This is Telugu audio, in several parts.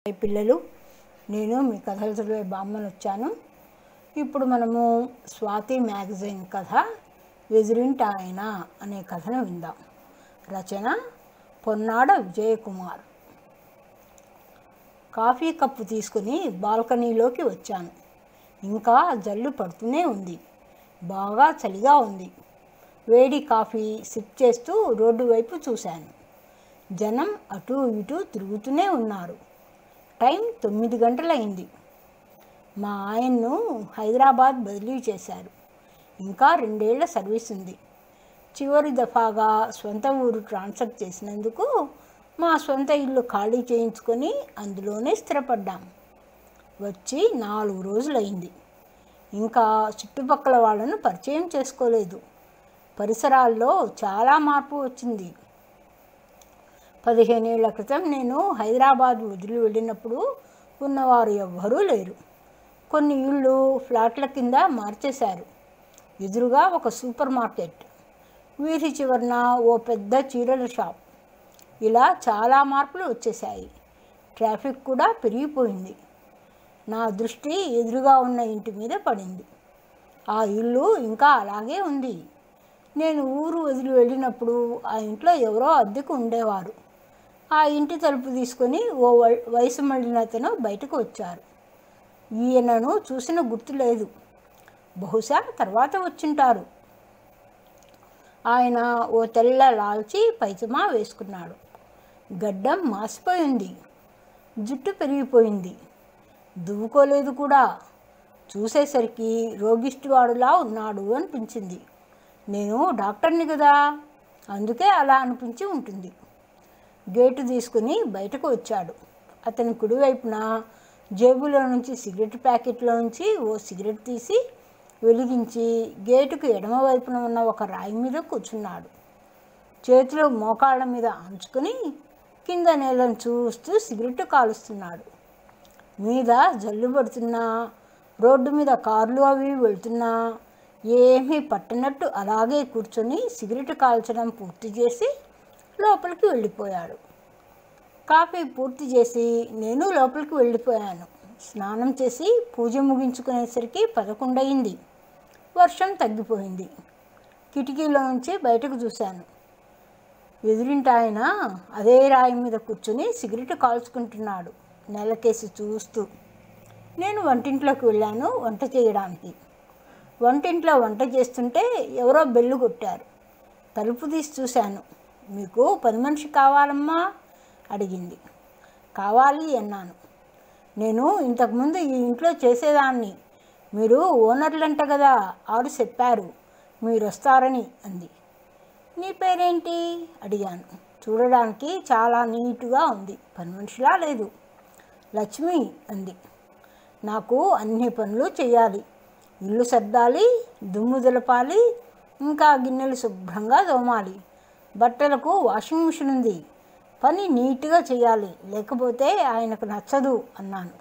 హాయ్ పిల్లలు నేను మీ కథలు చదివే బామ్మను వచ్చాను ఇప్పుడు మనము స్వాతి మ్యాగజైన్ కథ ఎదురింటి ఆయన అనే కథను విందాం రచన పొన్నాడ విజయకుమార్ కాఫీ కప్పు తీసుకుని బాల్కనీలోకి వచ్చాను ఇంకా జల్లు పడుతూనే ఉంది బాగా చలిగా ఉంది వేడి కాఫీ సిప్ చేస్తూ రోడ్డు వైపు చూశాను జనం అటు ఇటు తిరుగుతూనే ఉన్నారు టైం తొమ్మిది గంటలైంది మా ఆయన్ను హైదరాబాద్ బదిలీ చేశారు ఇంకా రెండేళ్ల సర్వీస్ ఉంది చివరి దఫాగా సొంత ఊరు ట్రాన్స్ఫర్ చేసినందుకు మా సొంత ఇల్లు ఖాళీ చేయించుకొని అందులోనే స్థిరపడ్డాం వచ్చి నాలుగు రోజులైంది ఇంకా చుట్టుపక్కల వాళ్ళను పరిచయం చేసుకోలేదు పరిసరాల్లో చాలా మార్పు వచ్చింది పదిహేనేళ్ల క్రితం నేను హైదరాబాద్ వదిలి వెళ్ళినప్పుడు ఉన్నవారు ఎవ్వరూ లేరు కొన్ని ఇళ్ళు ఫ్లాట్ల కింద మార్చేశారు ఎదురుగా ఒక సూపర్ మార్కెట్ వీధి చివరన ఓ పెద్ద చీరల షాప్ ఇలా చాలా మార్పులు వచ్చేసాయి ట్రాఫిక్ కూడా పెరిగిపోయింది నా దృష్టి ఎదురుగా ఉన్న ఇంటి మీద పడింది ఆ ఇల్లు ఇంకా అలాగే ఉంది నేను ఊరు వదిలి వెళ్ళినప్పుడు ఆ ఇంట్లో ఎవరో అద్దెకు ఉండేవారు ఆ ఇంటి తలుపు తీసుకొని ఓ వ- వయసు మళ్ళిన అతను బయటకు వచ్చారు ఈయనను చూసిన గుర్తు లేదు బహుశా తర్వాత వచ్చింటారు ఆయన ఓ తెల్ల లాల్చి పైజమా వేసుకున్నాడు గడ్డం మాసిపోయింది జుట్టు పెరిగిపోయింది దువ్వుకోలేదు కూడా చూసేసరికి రోగిష్టివాడులా ఉన్నాడు అనిపించింది నేను డాక్టర్ని కదా అందుకే అలా అనిపించి ఉంటుంది గేటు తీసుకుని బయటకు వచ్చాడు అతని కుడివైపున జేబులో నుంచి సిగరెట్ ప్యాకెట్లో నుంచి ఓ సిగరెట్ తీసి వెలిగించి గేటుకు ఎడమ వైపున ఉన్న ఒక రాయి మీద కూర్చున్నాడు చేతిలో మోకాళ్ళ మీద ఆంచుకొని కింద నేలను చూస్తూ సిగరెట్ కాలుస్తున్నాడు మీద జల్లు పడుతున్నా రోడ్డు మీద కార్లు అవి వెళ్తున్నా ఏమీ పట్టనట్టు అలాగే కూర్చొని సిగరెట్ కాల్చడం పూర్తి చేసి లోపలికి వెళ్ళిపోయాడు కాఫీ పూర్తి చేసి నేను లోపలికి వెళ్ళిపోయాను స్నానం చేసి పూజ ముగించుకునేసరికి పదకొండయింది వర్షం తగ్గిపోయింది కిటికీలో నుంచి బయటకు చూశాను ఎదురింటి ఆయన అదే రాయి మీద కూర్చుని సిగరెట్ కాల్చుకుంటున్నాడు నెలకేసి చూస్తూ నేను వంటింట్లోకి వెళ్ళాను వంట చేయడానికి వంటింట్లో వంట చేస్తుంటే ఎవరో బెల్లు కొట్టారు తలుపు తీసి చూశాను మీకు పని మనిషి కావాలమ్మా అడిగింది కావాలి అన్నాను నేను ఇంతకుముందు ఈ ఇంట్లో చేసేదాన్ని మీరు ఓనర్లంట కదా ఆరు చెప్పారు మీరు వస్తారని అంది నీ పేరేంటి అడిగాను చూడడానికి చాలా నీటుగా ఉంది పని మనిషిలా లేదు లక్ష్మి అంది నాకు అన్ని పనులు చేయాలి ఇల్లు సర్దాలి దుమ్ము దులపాలి ఇంకా గిన్నెలు శుభ్రంగా తోమాలి బట్టలకు వాషింగ్ మిషన్ ఉంది పని నీట్గా చేయాలి లేకపోతే ఆయనకు నచ్చదు అన్నాను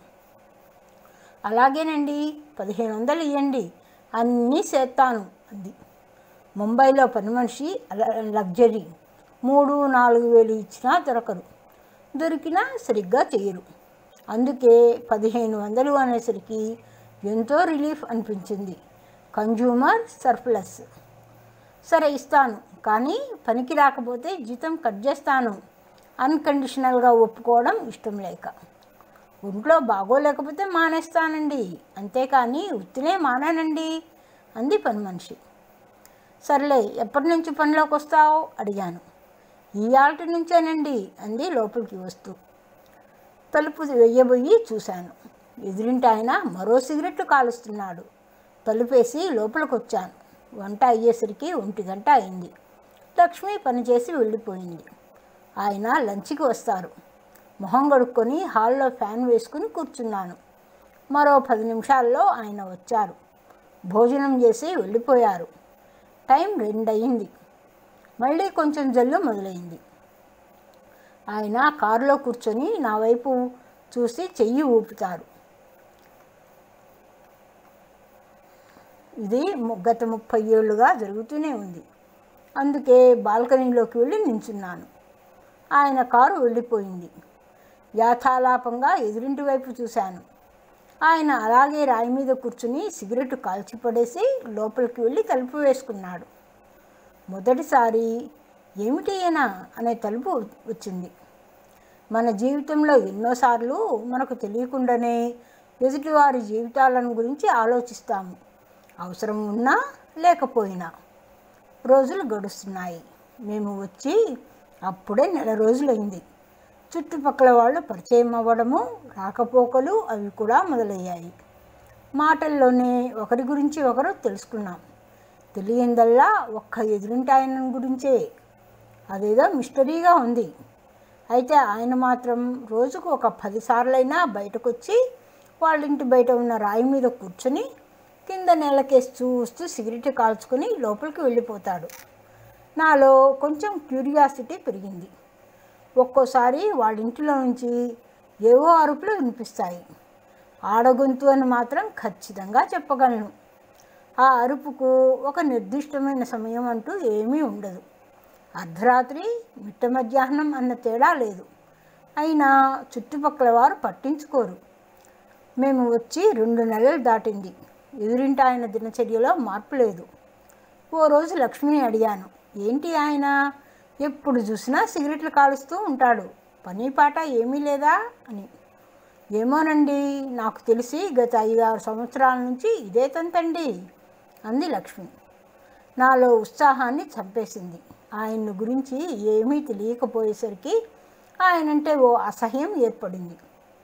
అలాగేనండి పదిహేను వందలు ఇవ్వండి అన్నీ చేస్తాను అంది ముంబైలో పని మనిషి అల- లగ్జరీ మూడు నాలుగు వేలు ఇచ్చినా దొరకరు దొరికినా సరిగ్గా చేయరు అందుకే పదిహేను వందలు అనేసరికి ఎంతో రిలీఫ్ అనిపించింది కన్జ్యూమర్ సర్ప్లస్ సరే ఇస్తాను కానీ పనికి రాకపోతే జీతం కట్ చేస్తాను అన్కండిషనల్గా ఒప్పుకోవడం ఇష్టం లేక ఒంట్లో బాగోలేకపోతే మానేస్తానండి అంతేకాని ఉత్తినే మానానండి అంది పని మనిషి సర్లే ఎప్పటి నుంచి పనిలోకి వస్తావు అడిగాను ఇయాల్టి నుంచేనండి అంది లోపలికి వస్తూ తలుపు వెయ్యబోయి చూశాను ఎదురింటి ఆయన మరో సిగరెట్ కాలుస్తున్నాడు తలుపేసి లోపలికి వచ్చాను వంట అయ్యేసరికి ఒంటి గంట అయింది లక్ష్మి పనిచేసి వెళ్ళిపోయింది ఆయన లంచ్కి వస్తారు మొహం కడుక్కొని హాల్లో ఫ్యాన్ వేసుకుని కూర్చున్నాను మరో పది నిమిషాల్లో ఆయన వచ్చారు భోజనం చేసి వెళ్ళిపోయారు టైం రెండయింది మళ్ళీ కొంచెం జల్లు మొదలైంది ఆయన కారులో కూర్చొని నా వైపు చూసి చెయ్యి ఊపుతారు ఇది ము- గత ముప్పై ఏళ్ళుగా జరుగుతూనే ఉంది అందుకే బాల్కనీలోకి వెళ్ళి నించున్నాను ఆయన కారు వెళ్ళిపోయింది యాథాలాపంగా ఎదురింటి వైపు చూశాను ఆయన అలాగే రాయి మీద కూర్చుని సిగరెట్ కాల్చి పడేసి లోపలికి వెళ్ళి తలుపు వేసుకున్నాడు మొదటిసారి ఏమిటి ఈయన అనే తలుపు వచ్చింది మన జీవితంలో ఎన్నోసార్లు మనకు తెలియకుండానే ఎదుటివారి జీవితాలను గురించి ఆలోచిస్తాము అవసరం ఉన్నా లేకపోయినా రోజులు గడుస్తున్నాయి మేము వచ్చి అప్పుడే నెల రోజులైంది చుట్టుపక్కల వాళ్ళు పరిచయం అవ్వడము రాకపోకలు అవి కూడా మొదలయ్యాయి మాటల్లోనే ఒకరి గురించి ఒకరు తెలుసుకున్నాం తెలియందల్లా ఒక్క ఎదురింటి ఆయన గురించే అదేదో మిస్టరీగా ఉంది అయితే ఆయన మాత్రం రోజుకు ఒక పదిసార్లైనా బయటకు వచ్చి వాళ్ళ ఇంటి బయట ఉన్న రాయి మీద కూర్చొని కింద నేలకేసి చూస్తూ సిగరెట్ కాల్చుకొని లోపలికి వెళ్ళిపోతాడు నాలో కొంచెం క్యూరియాసిటీ పెరిగింది ఒక్కోసారి వాళ్ళ ఇంటిలో నుంచి ఏవో అరుపులు వినిపిస్తాయి ఆడగొంతు అని మాత్రం ఖచ్చితంగా చెప్పగలను ఆ అరుపుకు ఒక నిర్దిష్టమైన సమయం అంటూ ఏమీ ఉండదు అర్ధరాత్రి మిట్ట మధ్యాహ్నం అన్న తేడా లేదు అయినా చుట్టుపక్కల వారు పట్టించుకోరు మేము వచ్చి రెండు నెలలు దాటింది ఎదురింటి ఆయన దినచర్యలో మార్పు లేదు ఓ రోజు లక్ష్మిని అడిగాను ఏంటి ఆయన ఎప్పుడు చూసినా సిగరెట్లు కాలుస్తూ ఉంటాడు పని పాట ఏమీ లేదా అని ఏమోనండి నాకు తెలిసి గత ఐదారు సంవత్సరాల నుంచి ఇదే తంతండి అంది లక్ష్మి నాలో ఉత్సాహాన్ని చంపేసింది ఆయన గురించి ఏమీ తెలియకపోయేసరికి ఆయనంటే ఓ అసహ్యం ఏర్పడింది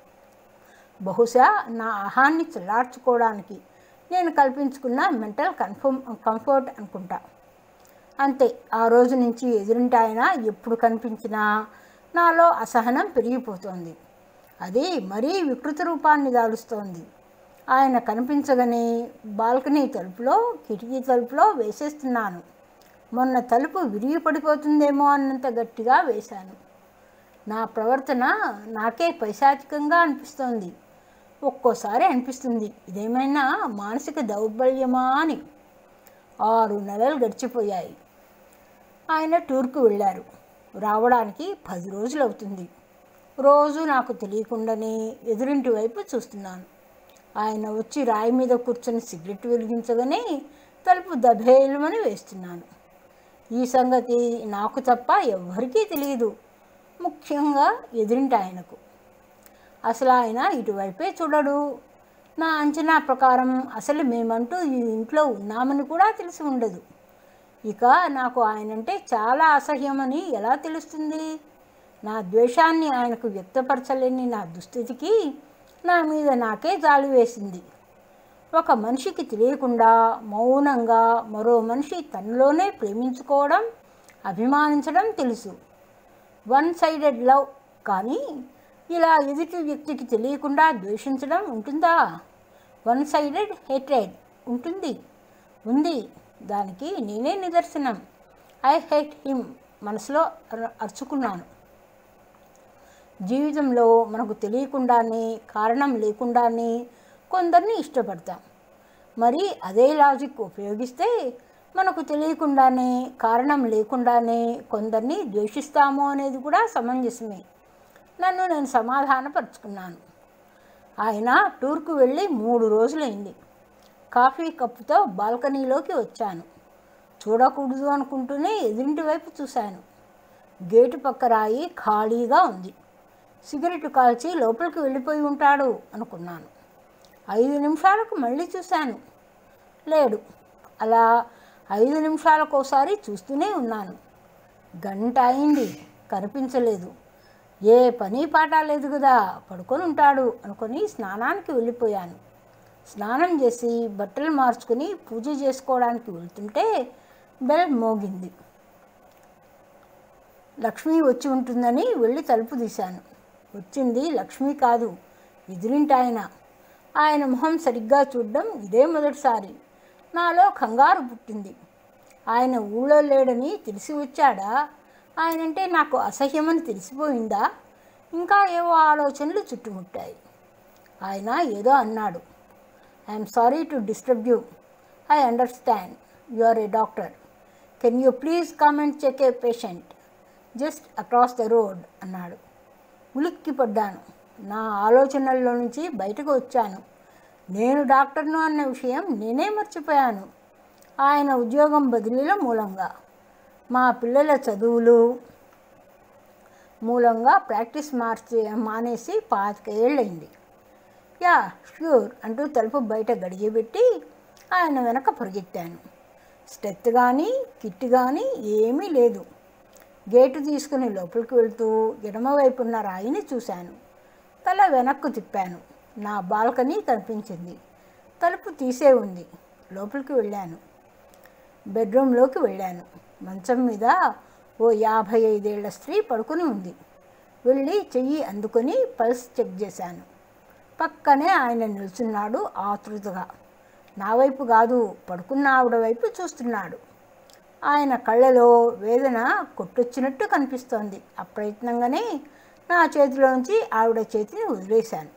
బహుశా నా అహాన్ని చల్లార్చుకోవడానికి నేను కల్పించుకున్న మెంటల్ కన్ఫర్మ్ కంఫర్ట్ అనుకుంటా అంతే ఆ రోజు నుంచి ఎదురింటి ఆయన ఎప్పుడు కనిపించినా నాలో అసహనం పెరిగిపోతోంది అది మరీ వికృత రూపాన్ని దాలుస్తోంది ఆయన కనిపించగానే బాల్కనీ తలుపులో కిటికీ తలుపులో వేసేస్తున్నాను మొన్న తలుపు విరిగి పడిపోతుందేమో అన్నంత గట్టిగా వేశాను నా ప్రవర్తన నాకే పైశాచికంగా అనిపిస్తోంది ఒక్కోసారి అనిపిస్తుంది ఇదేమైనా మానసిక దౌర్బల్యమా అని ఆరు నెలలు గడిచిపోయాయి ఆయన టూర్కు వెళ్ళారు రావడానికి పది రోజులు అవుతుంది రోజు నాకు తెలియకుండానే ఎదురింటి వైపు చూస్తున్నాను ఆయన వచ్చి రాయి మీద కూర్చొని సిగరెట్ వెలిగించగానే తలుపు దభేలమని వేస్తున్నాను ఈ సంగతి నాకు తప్ప ఎవ్వరికీ తెలియదు ముఖ్యంగా ఎదురింటి ఆయనకు అసలు ఆయన ఇటువైపే చూడడు నా అంచనా ప్రకారం అసలు మేమంటూ ఈ ఇంట్లో ఉన్నామని కూడా తెలిసి ఉండదు ఇక నాకు ఆయనంటే చాలా అసహ్యమని ఎలా తెలుస్తుంది నా ద్వేషాన్ని ఆయనకు వ్యక్తపరచలేని నా దుస్థితికి నా మీద నాకే జాలి వేసింది ఒక మనిషికి తెలియకుండా మౌనంగా మరో మనిషి తనలోనే ప్రేమించుకోవడం అభిమానించడం తెలుసు వన్ సైడెడ్ లవ్ కానీ ఇలా ఎదుటి వ్యక్తికి తెలియకుండా ద్వేషించడం ఉంటుందా వన్ సైడెడ్ హేట్రెడ్ ఉంటుంది ఉంది దానికి నేనే నిదర్శనం ఐ హేట్ హిమ్ మనసులో అర- అరుచుకున్నాను జీవితంలో మనకు తెలియకుండానే కారణం లేకుండానే కొందరిని ఇష్టపడతాం మరి అదే లాజిక్ ఉపయోగిస్తే మనకు తెలియకుండానే కారణం లేకుండానే కొందరిని ద్వేషిస్తాము అనేది కూడా సమంజసమే నన్ను నేను సమాధానపరుచుకున్నాను ఆయన టూర్కు వెళ్ళి మూడు రోజులైంది కాఫీ కప్పుతో బాల్కనీలోకి వచ్చాను చూడకూడదు అనుకుంటూనే ఎదురింటి వైపు చూశాను గేటు పక్క రాయి ఖాళీగా ఉంది సిగరెట్ కాల్చి లోపలికి వెళ్ళిపోయి ఉంటాడు అనుకున్నాను ఐదు నిమిషాలకు మళ్ళీ చూశాను లేడు అలా ఐదు నిమిషాలకోసారి చూస్తూనే ఉన్నాను గంట అయింది కనిపించలేదు ఏ పని పాట లేదు కదా పడుకొని ఉంటాడు అనుకొని స్నానానికి వెళ్ళిపోయాను స్నానం చేసి బట్టలు మార్చుకుని పూజ చేసుకోవడానికి వెళ్తుంటే బెల్ మోగింది లక్ష్మి వచ్చి ఉంటుందని వెళ్ళి తలుపు తీశాను వచ్చింది లక్ష్మి కాదు ఎదురింటి ఆయన ఆయన మొహం సరిగ్గా చూడడం ఇదే మొదటిసారి నాలో కంగారు పుట్టింది ఆయన ఊళ్ళో లేడని తెలిసి వచ్చాడా ఆయనంటే నాకు అసహ్యమని తెలిసిపోయిందా ఇంకా ఏవో ఆలోచనలు చుట్టుముట్టాయి ఆయన ఏదో అన్నాడు I'm sorry to disturb you I understand you are a doctor can you please come and check a patient just across the road అన్నాడు ఉలిక్కిపడ్డాను నా ఆలోచనల్లో నుంచి బయటకు వచ్చాను నేను డాక్టర్ను అన్న విషయం నేనే మర్చిపోయాను ఆయన ఉద్యోగం బదిలీల మూలంగా మా పిల్లల చదువులు మూలంగా ప్రాక్టీస్ మార్చి మానేసి పాతిక ఏళ్ళయింది యా ష్యూర్ అంటూ తలుపు బయట గడియబెట్టి ఆయన వెనక పరిగెత్తాను స్టెత్ కానీ కిట్ కానీ ఏమీ లేదు గేటు తీసుకుని లోపలికి వెళ్తూ ఎడమవైపు ఉన్న రాయిని చూశాను తల వెనక్కు తిప్పాను నా బాల్కనీ కనిపించింది తలుపు తీసే ఉంది లోపలికి వెళ్ళాను బెడ్రూమ్లోకి వెళ్ళాను మంచం మీద ఓ యాభై ఐదేళ్ల స్త్రీ పడుకుని ఉంది వెళ్ళి చెయ్యి అందుకొని పల్స్ చెక్ చేశాను పక్కనే ఆయన నిల్చున్నాడు ఆతృతగా నా వైపు కాదు పడుకున్న ఆవిడ వైపు చూస్తున్నాడు ఆయన కళ్ళలో వేదన కొట్టొచ్చినట్టు కనిపిస్తోంది అప్రయత్నంగానే నా చేతిలోంచి ఆవిడ చేతిని వదిలేశాను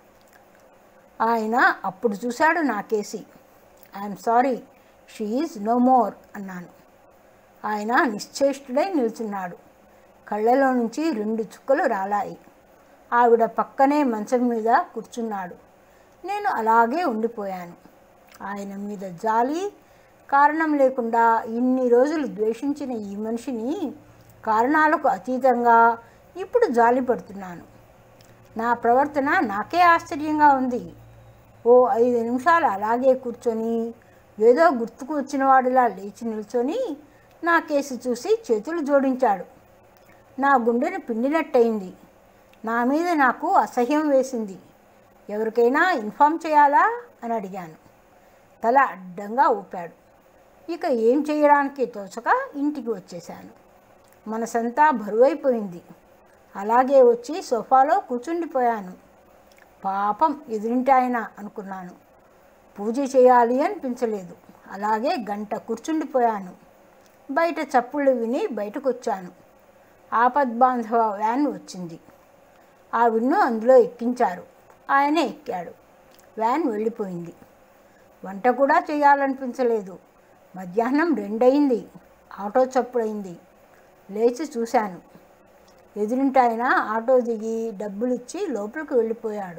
ఆయన అప్పుడు చూశాడు నా కేసి I'm sorry she is no more అన్నాను ఆయన నిశ్చేష్టుడై నిల్చున్నాడు కళ్ళలో నుంచి రెండు చుక్కలు రాలాయి ఆవిడ పక్కనే మంచం మీద కూర్చున్నాడు నేను అలాగే ఉండిపోయాను ఆయన మీద జాలి కారణం లేకుండా ఇన్ని రోజులు ద్వేషించిన ఈ మనిషిని కారణాలకు అతీతంగా ఇప్పుడు జాలి పడుతున్నాను నా ప్రవర్తన నాకే ఆశ్చర్యంగా ఉంది ఓ ఐదు నిమిషాలు అలాగే కూర్చొని ఏదో గుర్తుకు వచ్చిన వాడిలా లేచి నిల్చొని నా కేసు చూసి చేతులు జోడించాడు నా గుండెను పిండినట్టయింది నా మీద నాకు అసహ్యం వేసింది ఎవరికైనా ఇన్ఫామ్ చేయాలా అని అడిగాను తల అడ్డంగా ఊపాడు ఇక ఏం చేయడానికి తోచక ఇంటికి వచ్చేశాను మనసంతా బరువైపోయింది అలాగే వచ్చి సోఫాలో కూర్చుండిపోయాను పాపం ఎదురింటి ఆయన అనుకున్నాను పూజ చేయాలి అనిపించలేదు అలాగే గంట కూర్చుండిపోయాను బయట చప్పుళ్ళు విని బయటకు వచ్చాను ఆపద్బాంధవ వ్యాన్ వచ్చింది ఆవిడ్ను అందులో ఎక్కించారు ఆయనే ఎక్కాడు వ్యాన్ వెళ్ళిపోయింది వంట కూడా చేయాలనిపించలేదు మధ్యాహ్నం రెండయింది ఆటో చప్పుడైంది లేచి చూశాను ఎదురింటి ఆయన ఆటో దిగి డబ్బులు ఇచ్చి లోపలికి వెళ్ళిపోయాడు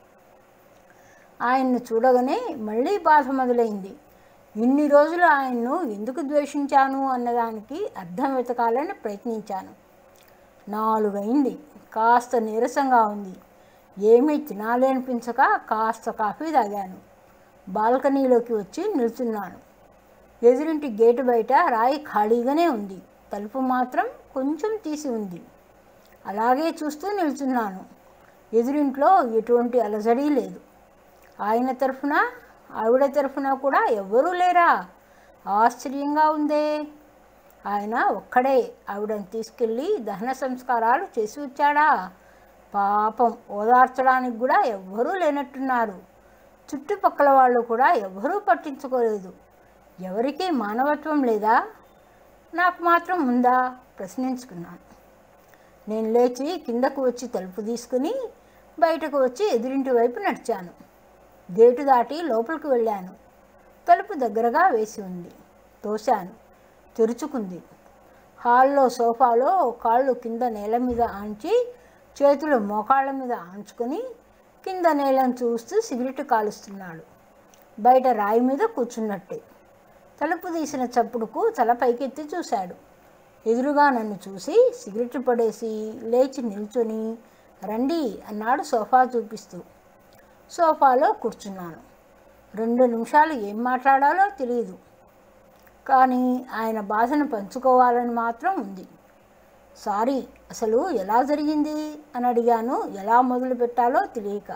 ఆయన్ను చూడగానే మళ్ళీ బాధ మొదలైంది ఇన్ని రోజులు ఆయన్ను ఎందుకు ద్వేషించాను అన్నదానికి అర్థం వెతకాలని ప్రయత్నించాను నాలుగైంది కాస్త నీరసంగా ఉంది ఏమీ తినాలి అనిపించక కాస్త కాఫీ తాగాను బాల్కనీలోకి వచ్చి నిల్చున్నాను ఎదురింటి గేటు బయట రాయి ఖాళీగానే ఉంది తలుపు మాత్రం కొంచెం తీసి ఉంది అలాగే చూస్తూ నిల్చున్నాను ఎదురింట్లో ఎటువంటి అలజడి లేదు ఆయన తరఫున ఆవిడ తరఫున కూడా ఎవ్వరూ లేరా ఆశ్చర్యంగా ఉందే ఆయన ఒక్కడే ఆవిడని తీసుకెళ్ళి దహన సంస్కారాలు చేసి వచ్చాడా పాపం ఓదార్చడానికి కూడా ఎవ్వరూ లేనట్టున్నారు చుట్టుపక్కల వాళ్ళు కూడా ఎవ్వరూ పట్టించుకోలేదు ఎవరికీ మానవత్వం లేదా నాకు మాత్రం ఉందా ప్రశ్నించుకున్నాను నేను లేచి కిందకు వచ్చి తలుపు తీసుకుని బయటకు వచ్చి ఎదురింటి వైపు నడిచాను గేటు దాటి లోపలికి వెళ్ళాను తలుపు దగ్గరగా వేసి ఉంది తోశాను తెరుచుకుంది హాల్లో సోఫాలో కాళ్ళు కింద నేల మీద ఆంచి చేతులు మోకాళ్ళ మీద ఆంచుకొని కింద నేలను చూస్తూ సిగరెట్ కాలుస్తున్నాడు బయట రాయి మీద కూర్చున్నట్టే తలుపు తీసిన చప్పుడుకు తల పైకెత్తి చూశాడు ఎదురుగా నన్ను చూసి సిగరెట్ పడేసి లేచి నిల్చొని రండి అన్నాడు సోఫా చూపిస్తూ సోఫాలో కూర్చున్నాను రెండు నిమిషాలు ఏం మాట్లాడాలో తెలియదు కానీ ఆయన బాధను పంచుకోవాలని మాత్రం ఉంది సారీ అసలు ఎలా జరిగింది అని అడిగాను ఎలా మొదలు పెట్టాలో తెలియక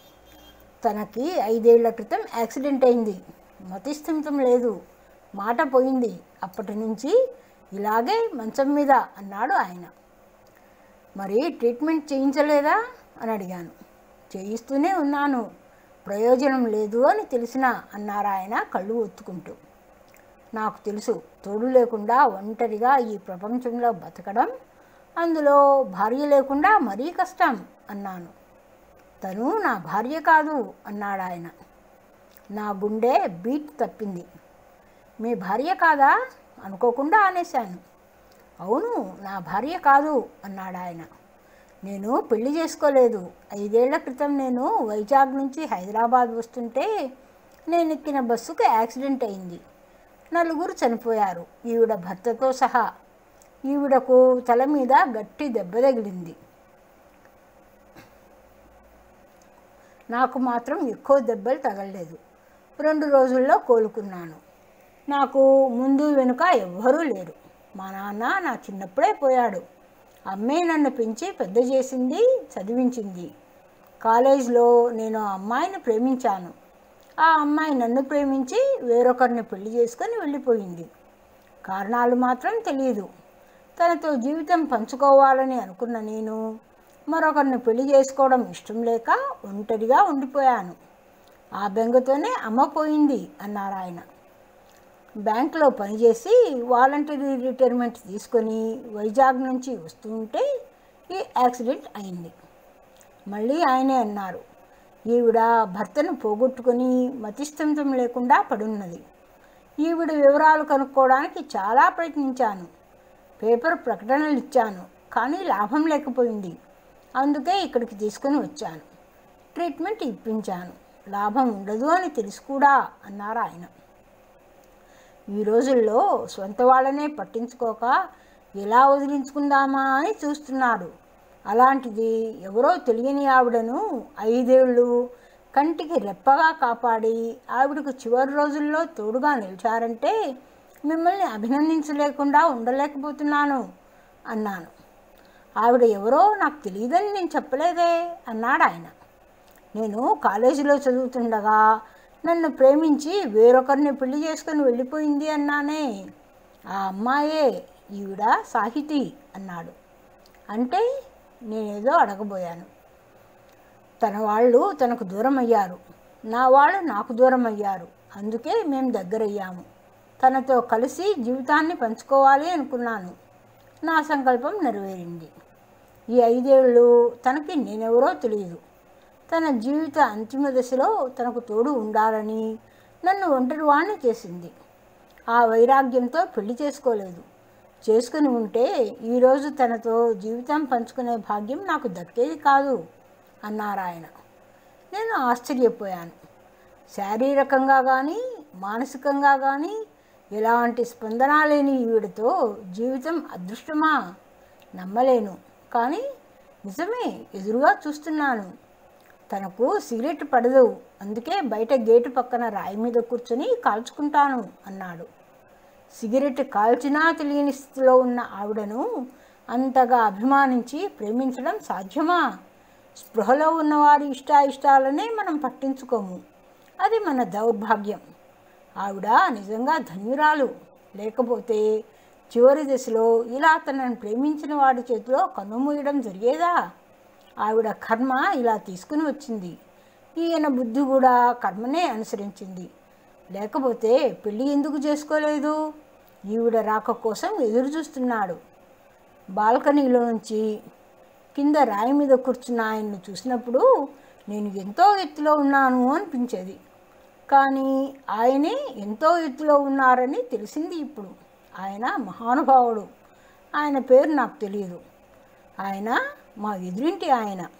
తనకి ఐదేళ్ల క్రితం యాక్సిడెంట్ అయింది మతిస్థిమితం లేదు మాట పోయింది అప్పటి నుంచి ఇలాగే మంచం మీద అన్నాడు ఆయన మరి ట్రీట్మెంట్ చేయించలేదా అని అడిగాను చేయిస్తూనే ఉన్నాను ప్రయోజనం లేదు అని తెలిసిన అన్నారు ఆయన కళ్ళు ఒత్తుకుంటూ నాకు తెలుసు తోడు లేకుండా ఒంటరిగా ఈ ప్రపంచంలో బతకడం అందులో భార్య లేకుండా మరీ కష్టం అన్నాను తను నా భార్య కాదు అన్నాడు ఆయన నా గుండె బీట్ తప్పింది మీ భార్య కాదా అనుకోకుండా అనేశాను అవును నా భార్య కాదు అన్నాడు ఆయన నేను పెళ్లి చేసుకోలేదు ఐదేళ్ల క్రితం నేను వైజాగ్ నుంచి హైదరాబాద్ వస్తుంటే నేను ఎక్కిన బస్సుకు యాక్సిడెంట్ అయింది నలుగురు చనిపోయారు ఈవిడ భర్తతో సహా ఈవిడకు తల మీద గట్టి దెబ్బ తగిలింది నాకు మాత్రం ఎక్కువ దెబ్బలు తగలలేదు రెండు రోజుల్లో కోలుకున్నాను నాకు ముందు వెనుక ఎవ్వరూ లేరు మా నాన్న నా చిన్నప్పుడే పోయాడు అమ్మే నన్ను పెంచి పెద్ద చేసింది చదివించింది కాలేజీలో నేను ఆ అమ్మాయిని ప్రేమించాను ఆ అమ్మాయి నన్ను ప్రేమించి వేరొకరిని పెళ్లి చేసుకొని వెళ్ళిపోయింది కారణాలు మాత్రం తెలియదు తనతో జీవితం పంచుకోవాలని అనుకున్న నేను మరొకరిని పెళ్లి చేసుకోవడం ఇష్టం లేక ఒంటరిగా ఉండిపోయాను ఆ బెంగతోనే అమ్మ పోయింది అన్నారు ఆయన బ్యాంకులో పనిచేసి వాలంటరీ రిటైర్మెంట్ తీసుకొని వైజాగ్ నుంచి వస్తుంటే ఈ యాక్సిడెంట్ అయింది మళ్ళీ ఆయనే అన్నారు ఈవిడ భర్తను పోగొట్టుకొని మతిస్థిమితం లేకుండా పడున్నది ఈవిడ వివరాలు కనుక్కోవడానికి చాలా ప్రయత్నించాను పేపర్ ప్రకటనలు ఇచ్చాను కానీ లాభం లేకపోయింది అందుకే ఇక్కడికి తీసుకొని వచ్చాను ట్రీట్మెంట్ ఇప్పించాను లాభం ఉండదు అని తెలుసు కూడా అన్నారు ఆయన ఈ రోజుల్లో సొంత వాళ్ళనే పట్టించుకోక ఎలా వదిలించుకుందామా అని చూస్తున్నారు అలాంటిది ఎవరో తెలియని ఆవిడను ఐదేళ్ళు కంటికి రెప్పగా కాపాడి ఆవిడకు చివరి రోజుల్లో తోడుగా నిలిచారంటే మిమ్మల్ని అభినందించలేకుండా ఉండలేకపోతున్నాను అన్నాను ఆవిడ ఎవరో నాకు తెలియదని నేను చెప్పలేదే అన్నాడు ఆయన నేను కాలేజీలో చదువుతుండగా నన్ను ప్రేమించి వేరొకరిని పెళ్లి చేసుకొని వెళ్ళిపోయింది అన్నానే ఆ అమ్మాయే ఈవిడ సాహితి అన్నాడు అంటే నేనేదో అడగబోయాను తన వాళ్ళు తనకు దూరం అయ్యారు నా వాళ్ళు నాకు దూరం అయ్యారు అందుకే మేము దగ్గరయ్యాము తనతో కలిసి జీవితాన్ని పంచుకోవాలి అనుకున్నాను నా సంకల్పం నెరవేరింది ఈ ఐదేళ్ళు తనకి నేనెవరో తెలియదు తన జీవిత అంతిమ దశలో తనకు తోడు ఉండాలని నన్ను ఒంటరివాణ్ణి చేసింది ఆ వైరాగ్యంతో పెళ్లి చేసుకోలేదు చేసుకుని ఉంటే ఈరోజు తనతో జీవితం పంచుకునే భాగ్యం నాకు దక్కేది కాదు అన్నారు ఆయన నేను ఆశ్చర్యపోయాను శారీరకంగా కానీ మానసికంగా కానీ ఎలాంటి స్పందన లేని ఈవిడతో జీవితం అదృష్టమా నమ్మలేను కానీ నిజమే ఎదురుగా చూస్తున్నాను తనకు సిగరెట్ పడదు అందుకే బయట గేటు పక్కన రాయి మీద కూర్చొని కాల్చుకుంటాను అన్నాడు సిగరెట్ కాల్చినా తెలియని స్థితిలో ఉన్న ఆవిడను అంతగా అభిమానించి ప్రేమించడం సాధ్యమా స్పృహలో ఉన్నవారి ఇష్టాయిష్టాలనే మనం పట్టించుకోము అది మన దౌర్భాగ్యం ఆవిడ నిజంగా ధన్యురాలు లేకపోతే చివరి దశలో ఇలా తనను ప్రేమించిన వాడి చేతిలో కన్నుమూయడం జరిగేదా ఆవిడ కర్మ ఇలా తీసుకుని వచ్చింది ఈయన బుద్ధి కూడా కర్మనే అనుసరించింది లేకపోతే పెళ్ళి ఎందుకు చేసుకోలేదు ఈవిడ రాక కోసం ఎదురు చూస్తున్నాడు బాల్కనీలో నుంచి కింద రాయి మీద కూర్చున్న ఆయన్ని చూసినప్పుడు నేను ఎంతో ఎత్తులో ఉన్నాను అనిపించేది కానీ ఆయనే ఎంతో ఎత్తులో ఉన్నారని తెలిసింది ఇప్పుడు ఆయన మహానుభావుడు ఆయన పేరు నాకు తెలియదు ఆయన మా ఎదురింటి ఆయన